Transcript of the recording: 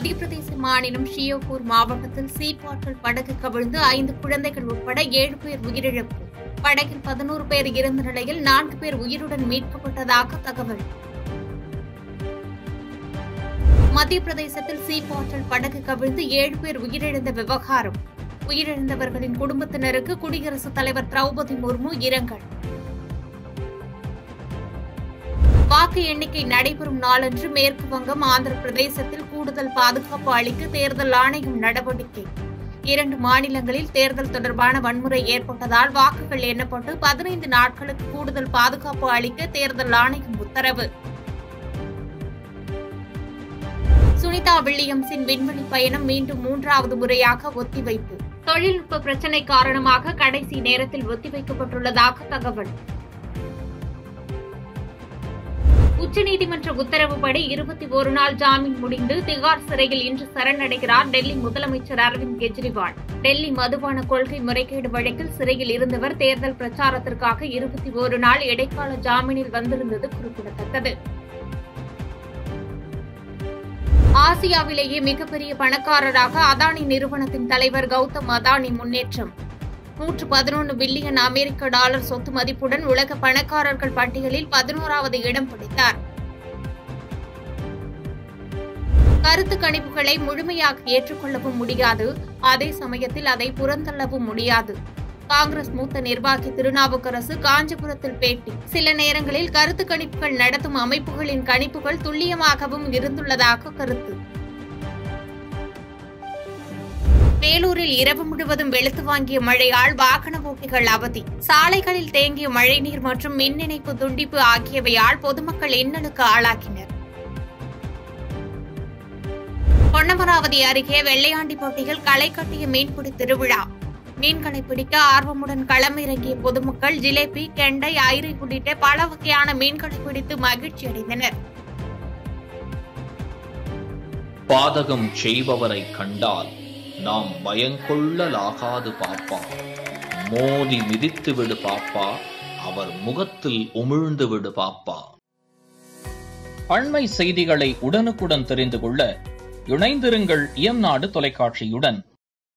மத்திய பிரதேச மாநிலம் ஷியோபூர் மாவட்டத்தில் சீப்பாற்றல் படகு கவிழ்ந்து ஐந்து குழந்தைகள் உட்பட ஏழு பேர் உயிரிழப்பு படகில் பதினோரு பேர் இருந்த நிலையில் நான்கு பேர் உயிருடன் மீட்கப்பட்டதாக தகவல் மத்திய பிரதேசத்தில் சீப்பாற்றல் படகு கவிழ்ந்து ஏழு பேர் உயிரிழந்த விவகாரம் உயிரிழந்தவர்களின் குடும்பத்தினருக்கு குடியரசுத் தலைவர் திரௌபதி முர்மு இரங்கல் வாக்கு எண்ணிக்கை நடைபெறும் நாளன்று மேற்கு வங்கம் ஆந்திர பிரதேசத்தில் கூடுதல் பாதுகாப்பு அளிக்க தேர்தல் ஆணையம் நடவடிக்கை இரண்டு மாநிலங்களில் தேர்தல் தொடர்பான வன்முறை ஏற்பட்டதால் வாக்குகள் எண்ணப்பட்டு பதினைந்து நாட்களுக்கு கூடுதல் பாதுகாப்பு அளிக்க தேர்தல் ஆணையம் உத்தரவு சுனிதா வில்லியம்ஸின் விண்வெளி பயணம் மீண்டும் மூன்றாவது முறையாக ஒத்திவைப்பு தொழில்நுட்ப பிரச்சினை காரணமாக கடைசி நேரத்தில் ஒத்திவைக்கப்பட்டுள்ளதாக தகவல் உச்சநீதிமன்ற உத்தரவுப்படி இருபத்தி ஒரு நாள் ஜாமீன் முடிந்து திகார் சிறையில் இன்று சரணடைகிறார் டெல்லி முதலமைச்சர் அரவிந்த் கெஜ்ரிவால் டெல்லி மதுபான கொள்கை முறைகேடு வழக்கில் சிறையில் இருந்தவர் தேர்தல் பிரச்சாரத்திற்காக இருபத்தி ஒரு நாள் இடைக்கால ஜாமீனில் வந்திருந்தது குறிப்பிடத்தக்கது ஆசியாவிலேயே மிகப்பெரிய பணக்காரராக அதானி நிறுவனத்தின் தலைவர் கௌதம் அதானி முன்னேற்றம் நூற்று பதினொன்று பில்லியன் அமெரிக்க டாலர் சொத்து மதிப்புடன் உலக பணக்காரர்கள் பட்டியலில் பதினோராவது இடம் பிடித்தார் கருத்து கணிப்புகளை முழுமையாக ஏற்றுக்கொள்ளவும் முடியாது அதே சமயத்தில் அதை புறந்தள்ளவும் முடியாது காங்கிரஸ் மூத்த நிர்வாகி திருநாவுக்கரசு காஞ்சிபுரத்தில் பேட்டி சில நேரங்களில் கருத்து கணிப்புகள் நடத்தும் அமைப்புகளின் கணிப்புகள் துல்லியமாகவும் இருந்துள்ளதாக கருத்து வேலூரில் இரவு முழுவதும் வெளுத்து வாங்கிய மழையால் வாகன ஓட்டிகள் அவதி சாலைகளில் தேங்கிய மழைநீர் மற்றும் மின் இணைப்பு துண்டிப்பு ஆகியவையால் பொதுமக்கள் இன்னலுக்கு ஆளாகினர் பொன்னமராவதி அருகே வெள்ளையாண்டிப்பட்டியில் களை கட்டிய மீன்பிடி திருவிழா மீன்களை பிடிக்க ஆர்வமுடன் களமிறங்கிய பொதுமக்கள் ஜிலேபி கெண்டை ஐரை உள்ளிட்ட பல வகையான மீன்களை பிடித்து மகிழ்ச்சி அடைந்தனர் பாதகம் செய்பவரை கண்டால் நாம் பயங்கொள்ளலாகாது பாப்பா மோதி மிதித்து விடு பாப்பா அவர் முகத்தில் உமிழ்ந்து விடு பாப்பா அண்மை செய்திகளை உடனுக்குடன் தெரிந்து கொள்ள இணைந்திருங்கள் இயம்நாடு தொலைக்காட்சியுடன்